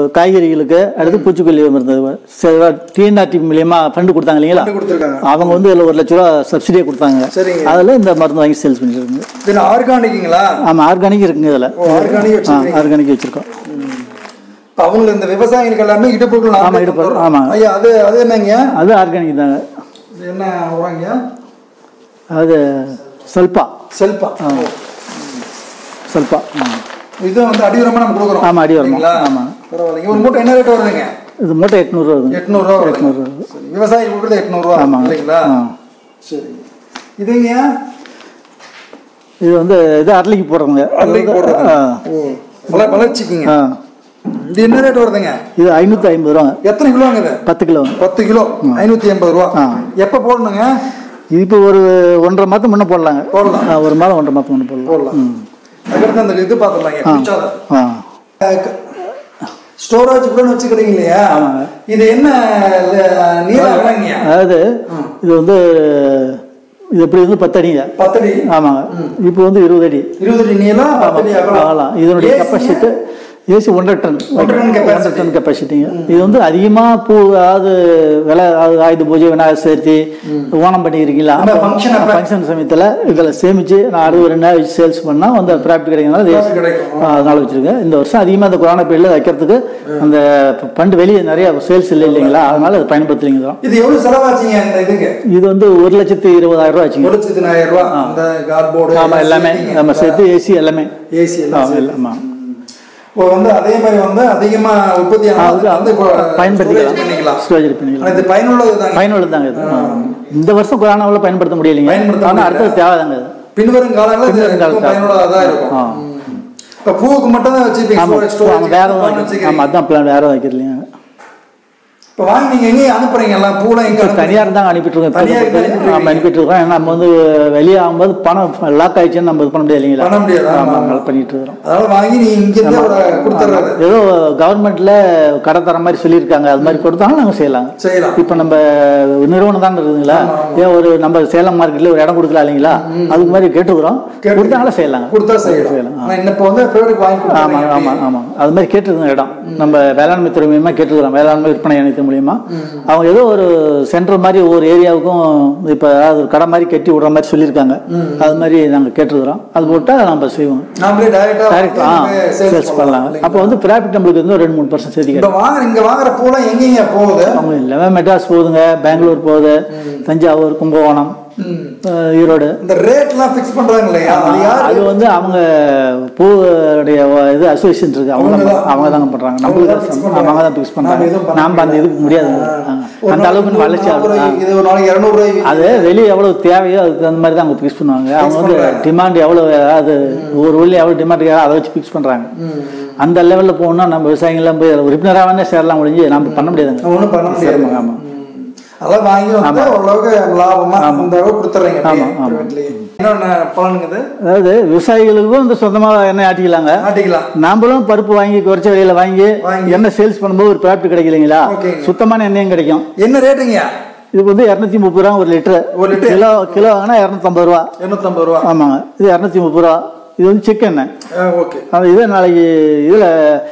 காய்கறிகளுக்கு அடுத்து பூச்சிக்கொல்லி மருந்து டிஎன்ஆர்டி மூலியமா ஃபண்டு கொடுத்தாங்க இல்லைங்களா ஃபண்டு கொடுத்துருக்காங்க அவங்க வந்து இதில் ஒரு லட்ச ரூபா சப்சிடியே கொடுத்தாங்க சரிங்க அதில் இந்த மருந்து வாங்கி சேல்ஸ் பண்ணிருக்குங்க இது ஆர்கானிக்குங்களா ஆமாம் ஆர்கானிக் இருக்குங்க இதில் ஓ ஆர்கானிக் ஆ வச்சிருக்கீங்க ஆர்கானிக் வச்சுருக்கோம் இப்ப அவங்க இந்த விவசாயிகளுக்கு எல்லாமே இடுப்புகள் ஆமா, இடுப்பு, ஆமா. ஐயா அது அது என்னங்க அது ஆர்கானிக் தாங்க இது என்ன உரங்க அது சல்பா செல்பா சல்பா ஆ. இது வந்து அடி உரமா நம்ம கொடுக்குறோம் ஆமா, அடி உரமா. இல்லைங்களா? ஆமா. பரவாயில்லைங்க ஒரு மூட்டை என்ன ரேட் வருதுங்க இது மூட்டை எட்நூறுவா வருதுங்க எட்நூறுரூவா வருதுங்க சரி விவசாயி கொடுக்குறது எட்நூறுரூவா ஆமாங்க. இல்லைங்களா ஆ. சரி இதுங்க இது வந்து இது அரளிக்கு போடுறோங்க அன்னைக்கு போடுறது ஆ. ஓ வள வளர்ச்சிக்குங்க ஆ. இது என்ன ரேட் வருதுங்க இது ஐநூற்றி ஐம்பது ரூபாங்க எத்தனை கிலோங்க இது பத்து கிலோ பத்து கிலோ ஐநூத்தி எண்பது ரூபா ஆ. எப்ப போடணுங்க இது இப்போ ஒரு ஒன்றரை மாதம் முன்ன போடலாங்க போடலாம். ஆ, ஒரு மாதம் ஒன்றரை மாதம் முன்ன போடலாம் போடலாம் அதுக்கடுத்து அந்த இது பார்த்துடலாங்க குச்சாலம் ஆ ஸ்டோரேஜ் கூட வச்சுக்கிறீங்க இல்லையா ஆமாங்க. இது என்ன ல- நீளம் எவ்வளோங்க அதாவது இது வந்து இது எப்படி வந்து பத்து அடிங்க பத்தடி ஆமாங்க இப்போ வந்து இருபது அடி இருபது அடி நீளம் பத்தடி அகலம் ஆகலாம் இதனுடைய AC கெப்பாசிட்டி ஏசி ஒன்றரை டன் ஒன்றரை டன் capacity. ஒன்றரை டன் கெப்பாசிட்டிங்க இது வந்து அதிகமாக பூ அதாவது விலை அதாவது ஆயுத பூஜை விநாயகர் சதுர்த்தி ஓணம் பண்ணிக்கிறீங்களா அந்த function அப்ப. ஃபங்க்ஷன் சமயத்தில் இதில் சேமித்து நான் அறுபது ரெண்டு நாள் சேல்ஸ் பண்ணால் வந்து ப்ராஃபிட் கிடைக்கிறதுனால இது Profit கிடைக்கும். ஆ, அதனால வச்சிருக்கேன் இந்த வருஷம் அதிகமாக இந்த கொரோனா பீரியடில் வைக்கிறதுக்கு அந்த பண்டு வெளியே நிறைய சேல்ஸ் இல்லை இல்லைங்களா அதனால அது பயன்படுத்தலைங்க தான் இது எவ்வளவு செலவாச்சுங்க இந்த இதுக்கு இது வந்து ஒரு லட்சத்தி இருபதாயிரம் ரூபா ஆச்சுங்க ஒரு லட்சத்தி ஆயிரம் ரூபாய் அந்த கார்ட்போர்டு ஆமாம் எல்லாமே நம்ம சேர்த்து ஏசி எல்லாமே ஏசி எல்லாம் ஆ, எல்லாம் ஆமாம் இப்போ வந்து அதே மாதிரி வந்து அதிகமா உற்பத்தி ஆனது வந்து இப்போ storage பயன்படுத்திக்கலாம் பண்ணிக்கலாம் ஸ்டோரேஜ் பண்ணிக்கலாம் ஆனா இது பயனுள்ளது தாங்க பயனுள்ளது தாங்க இது இந்த வருஷம் கொரோனாவில் பயன்படுத்த முடியலைங்க பயன்படுத்த ஆனால் அடுத்தது தேவைதாங்க இது பின்வரும் காலங்களில் இது பின்வரும் காலத்துல. ரொம்ப பயனுள்ளதா தான் இருக்கும் ஆ. இப்போ பூவுக்கு மட்டும் தான் வச்சுப்பீங்க ஆமாம் storage- storage ஆமாம் வேற plan எதுவும் வச்சுக்கிறீங்க. ஆமாம் அதான் பிளான் வேற வைக்கிறீங்க இப்போ வாங்கி நீங்க எங்கேயும் அனுப்புறீங்க எல்லாம் பூலாம் எங்க அனுப்புறீங்க? தனியார் தான் அனுப்பிட்டு இருக்கோம் தனியார் தான் அனுப்பிட்டு இப்போ நம்ம அனுப்பிட்டு இருக்கோம் ஏன்னா நம்ம வந்து வெளியே ஆகும்போது பணம் லாக் ஆயிடுச்சுன்னு நம்ம இது பண்ண முடியாது இல்லைங்களா பண்ண முடியாது, ஆமா, ஆமாம் ஆமா. அதனால பண்ணிட்டு இருக்கிறோம் அதனால வாங்கி நீ இங்க இருந்து ஒரு கொடுத்துறது ஏதோ கவர்மெண்ட்ல கடை தர மாதிரி சொல்லியிருக்காங்க அது மாதிரி கொடுத்தாலும் நாங்கள் செய்யலாங்க செய்யலாம் இப்போ நம்ம நிறுவனம் தான் இருக்குதுங்களா ஏன் ஒரு நம்ம சேலம் மார்க்கெட்ல ஒரு இடம் கொடுக்கலாம் இல்லைங்களா அதுக்கு மாதிரி கேட்டுக்கிறோம் கொடுத்தாலும் செய்யலாங்க கொடுத்தா செய்யலாம் ஆனா இன்னும் இப்போ வந்து பிரைவேட் வாங்கி ஆமாம் கொடுத்துறீங்க ஆமாம் ஆமாம் அது மாதிரி கேட்டுருக்கோம் இடம் நம்ம வேளாண்மை துறை மூலியமாக கேட்டுருக்கிறோம் வேளாண்மை விற்பனை இணையத்து மூலியமா அவங்க ஏதோ ஒரு சென்டர் மாதிரி ஒவ்வொரு ஏரியாவுக்கும் இப்போ அதாவது ஒரு கடை மாதிரி கட்டி விடுற மாதிரி சொல்லியிருக்காங்க அது மாதிரி நாங்கள் கேட்டுருக்குறோம் அது போட்டால் நம்ம செய்வோம் நாமளே டைரக்டா டேரக்ட் ஆ சேல்ஸ் பண்ணலாங்க அப்போ வந்து ப்ராஃபிட் நம்மளுக்கு வந்து ஒரு ரெண்டு மூணு பர்சன்ட் சேர்த்து இப்போ வாங்குற இங்க வாங்குற பூலாம் எங்கெங்க போகுது அவங்க எல்லாமே மெட்ராஸ் போகுதுங்க பெங்களூர் போகுது தஞ்சாவூர் கும்பகோணம் அஹ், ஈரோடு இந்த ரேட்லாம் ஃபிக்ஸ் பண்றாங்க இல்லையா அது யார் அது வந்து அவங்க பூவுடைய இது அசோசியேஷன் இருக்கு அவங்க அவங்க தான் தான். அவங்க தாங்க பண்றாங்க அவங்க நம்மளுக்கு தான் fix தான் பண்றாங்க. அவங்க தான் ஃபிக்ஸ் நாம எதுவும் பண்றாங்க பண்ண நாம அந்த இதுக்கு முடியாது ஒரு அந்த அளவுக்கு நாளைக்கு வளர்ச்சி நாற்பது ஆகும். ரூபாய்க்கு, இது ஒரு நாளைக்கு இரநூறு ரூபாய்க்கு அது வெளியே எவ்வளவு தேவையோ அதுக்கு தகுந்த மாதிரி தான் அவங்க ஃபிக்ஸ் பண்ணுவாங்க அவங்க வந்து பண்றாங்க. டிமாண்ட் எவ்வளவு அதாவது ஒரு ஊர்ல எவ்வளவு டிமாண்ட் அதை வச்சு ஃபிக்ஸ் பண்றாங்க அந்த லெவல்ல போகணும்னா நம்ம விவசாயிகள்லாம் போய் உறுப்பினராக வேணா சேரலாம் முடிஞ்சு நம்ம பண்ண முடியாதுங்க ஒன்றும் பண்ண முடியாது சிரமம், ஆமா ம். அதெல்லாம் வாங்கி வந்து ஓரளவுக்கு லாபமா அந்த அளவுக்கு கொடுத்துறீங்க ஆமா, ஆமா. பிரைவேட்லயே இன்னொன்று பலனுங்குது அதாவது விவசாயிகளுக்கும் வந்து சொந்தமா எண்ணெய் ஆட்டிக்கலாங்க ஆட்டிக்கலாம் நாமளும் பருப்பு வாங்கி குறைச்ச விலையில வாங்கி வாங்கி. எண்ணெய் சேல்ஸ் பண்ணும்போது ஒரு ப்ராஃபிட் கிடைக்கலைங்களா ஓகேங்க. சுத்தமான எண்ணெயும் கிடைக்கும் என்ன ரேட்டுங்கய்யா இது வந்து இரநூத்தி முப்பது ரூபா ஒரு லிட்டரு ஒரு லிட்டர் கிலோ கிலோ வாங்கினா இரநூத்தம்பது ரூபா இரநூத்தம்பது ரூபா ஆமாங்க இது இரநூத்தி முப்பது ரூபா இது வந்து செக் எண்ணெய் ஓகே அது இதை நாளைக்கு இதில்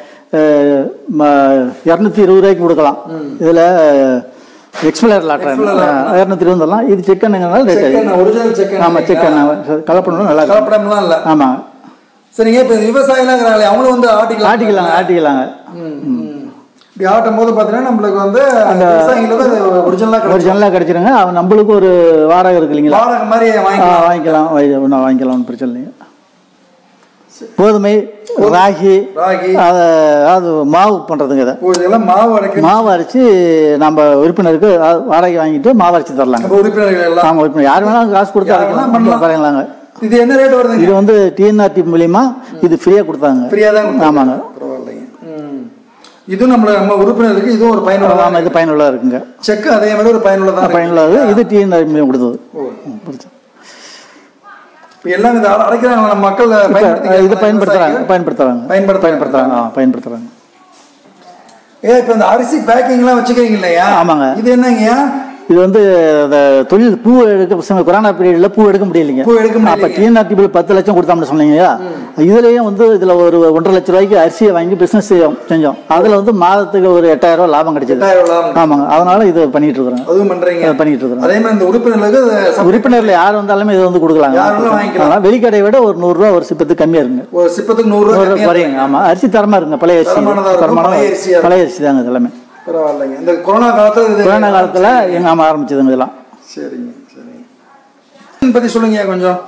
இரநூத்தி இருபது ரூபாய்க்கு கொடுக்கலாம் இதில் எக்ஸ்பிளர் லாட்டர் இரநூத்தி இருபது தரலாம் இது செக் எண்ணெய்னால ரேட் செக் ஒரிஜினல் செக் ஆமாம் செக் எண்ணெய் கலப்படம் நல்லா இருக்கும் கலப்படம்லாம் இல்லை ஆமாங்க சரிங்க இப்போ விவசாயிலாம் இருக்கிறாங்களே அவங்களும் வந்து ஆட்டிக்கலாம் ஆட்டிக்கலாங்க ஆட்டிக்கலாங்க இப்படி ஆட்டும் போது பார்த்தீங்கன்னா நம்மளுக்கு வந்து விவசாயிங்களுக்கு ஒரிஜினலாக கிடைக்கும் ஒரிஜினலாக கிடைச்சிருங்க அவன் நம்மளுக்கு ஒரு வாடகை இருக்கு இல்லைங்களா வாடகை மாதிரி ஆ, வாங்கி வாங்கிக்கலாம் வாங்கி- ஒண்ணு வாங்கிக்கலாம் ஒன்றும் பிரச்சனை இல்லைங்க கோதுமை ராகி ராகி அதை அது மாவு பண்ணுறதுங்க இதை ஓ, இதெல்லாம் மாவு அரைக்க மாவு அரைச்சி நம்ம உறுப்பினருக்கு அ- வாடகை வாங்கிட்டு மாவு அரைச்சி தரலாங்க நம்ம உறுப்பினர்கள் எல்லாம் ஆமாம் உறுப்பினர் யார் வேணாலும் காசு கொடுத்து யார் வேணாலும் அரைக்கலாம் பாருங்களாங்க இது என்ன ரேட் வருதுங்க இது வந்து டிஎன்ஆர்டி மூலியமா இது ஃப்ரீயாக கொடுத்தாங்க ஃப்ரீயாக தான் கொடுத்தாங்க. ஆமாங்க பரவாயில்லைங்க ம். இதுவும் நம்மள நம்ம உறுப்பினருக்கு இதுவும் ஒரு பயனுள்ளதாக ஆமாம் இது பயனுள்ளதாக இருக்குங்க செக் அதே மாதிரி ஒரு பயனுள்ளதாக இருக்கு. பயனுள்ளது இது டிஎன்ஆர்டி மூலியம் கொடுத்தது ஓ. ம், பிடிச்சது. இப்போ எல்லாம் இது அரைக்கிறாங்க நம்ம மக்கள் பயன்படுத்திக்கிறாங்க. இது பயன்படுத்துறாங்க விவசாயிகள் பயன்படுத்துறாங்க பயன்படுத்துறாங்க. பயன்படுத்துறாங்க ஆ பயன்படுத்துறாங்க ஏ இப்போ இந்த அரிசி பேக்கிங்லாம் வச்சுக்கிறீங்க இல்லையா ஆமாங்க. இது என்னங்கய்யா இது வந்து அந்த தொழில் பூ எடுக்க கொரோனா பீரியட்ல பூ எடுக்க முடியலைங்க பூ எடுக்க முடியலைங்க. அப்ப டிஎன்ஆர்டிபிள் பத்து லட்சம் கொடுத்தோம்னு சொன்னீங்க இதுலயும் வந்து இதுல ஒரு ஒன்றரை லட்ச ரூபாய்க்கு அரிசியை வாங்கி பிசினஸ் செஞ்சோம் அதுல வந்து மாதத்துக்கு ஒரு எட்டாயிரம் ரூபாய் லாபம் கிடைச்சது எட்டாயிரம் லாபம். ஆமாங்க அதனால இது பண்ணிட்டு இருக்கிறோம் அதுவும் பண்றீங்க பண்ணிட்டு இருக்கிறோம் அதே மாதிரி இந்த உறுப்பினர்களுக்கு சப்- உறுப்பினர்ல யார் வந்தாலுமே இது வந்து கொடுக்கலாங்க யார் வேணாலும் வாங்கிக்கலாம். ஆனா வெளிக்கடையை விட ஒரு நூறு ரூபா ஒரு சிப்பத்துக்கு கம்மியா இருக்குங்க ஒரு சிப்பத்துக்கு நூறு ரூபாய் நூறு கம்மியா ரூபா குறையுங்க ஆமா அரிசி தரமா இருக்குங்க பழைய அரிசி தரமானதா இருக்கும், தரமான பழைய அரிசியா இருக்கும். பழைய அரிசி தாங்க இது எல்லாமே பரவாயில்லைங்க இந்த கொரோனா காலத்துல இது கொரோனா காலத்துல எங்க ஆமா ஆரம்பிச்சதுங்க இதெல்லாம் சரிங்க சரிங்க இதை பத்தி சொல்லுங்க கொஞ்சம்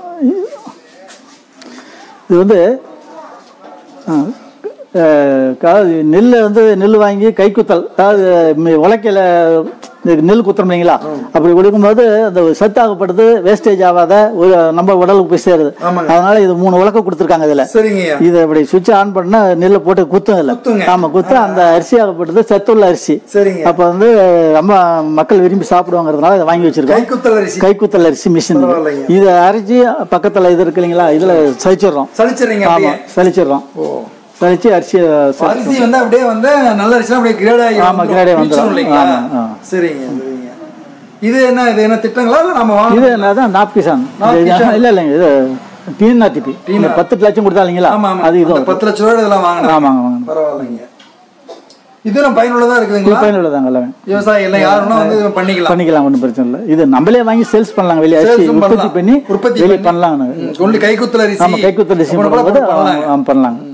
இது வந்து ஆ, அஹ், அதாவது நெல்லை வந்து நெல் வாங்கி கைக்குத்தல் அதாவது மி- உலக்கையில இந்த நெல் குத்துறோம் இல்லைங்களா அப்படி கொடுக்கும்போது அந்த சத்தாகப்படுது வேஸ்டேஜ் ஆகாத ஒரு நம்ம உடலுக்கு போய் சேருது ஆமாங்க. அதனால இது மூணு உலக்க கொடுத்துருக்காங்க இதுல சரிங்கய்யா இதை அப்படி சுவிட்ச் ஆன் பண்ணா நெல்லை போட்டு குத்தும் இல்லை குத்துங்க. ஆமா குத்து அந்த அரிசி ஆகப்பட்டது சத்துள்ள அரிசி சரிங்க அப்ப வந்து ரொம்ப மக்கள் விரும்பி சாப்பிடுவாங்கிறதுனால இதை வாங்கி வச்சிருக்கோம் கைக்குத்தல் அரிசி கைக்குத்தல் அரிசி மிஷின் பரவாயில்லைங்க. இதை அரைச்சி பக்கத்துல இது இருக்கு இல்லைங்களா இதுல சலிச்சிடுறோம் சலிச்சிடுறீங்க ஆமா அப்படியே சலிச்சிடுறோம் ஓ சலிச்சு அரிசியை ச- அரிசி வந்து அப்படியே வந்து நல்ல அரிசி அப்படியே கிரேட் ஆகி ஆமா, grade ஆகி வந்துரும். இல்லைங்களா ஆமா, ஆ. சரிங்க சரிங்க இது என்ன இது என்ன திட்டங்களா இல்ல நம்ம வாங்க இது என்னதான் நாப் கிசான் இது- இல்ல இல்லைங்க இது டிஎன்ஆர்டிபி பத்து லட்சம் கொடுத்தா இல்லைங்களா ஆமா ஆமா அது அந்த இதுவும் பத்து லட்ச ரூபாய் இதெல்லாம் வாங்கினேன் ஆமாங்க ஆமாங்க பரவாயில்லைங்க இதுவும் பயனுள்ளதா இருக்குதுங்களா பயனுள்ளதாங்க எல்லாமே விவசாயம் எல்லாம் யாருன்னா வந்து பண்ணிக்கலாம் பண்ணிக்கலாம் ஒன்றும் பிரச்சனை இல்லை இது நம்மளே வாங்கி சேல்ஸ் பண்ணலாம் வெளியே அரிசி Sales உம் உற்பத்தி பண்ணலாம். பண்ணி உற்பத்தி வெளியே பண்ணி. பண்ணலாம் ம், கொண்டு கைக்குத்தல் அரிசி நம்ம கைக்குத்தல் அரிசி அப்படி கூட பண்ணும்போது பண்ணலாம். ஆ, பண்ணலாங்க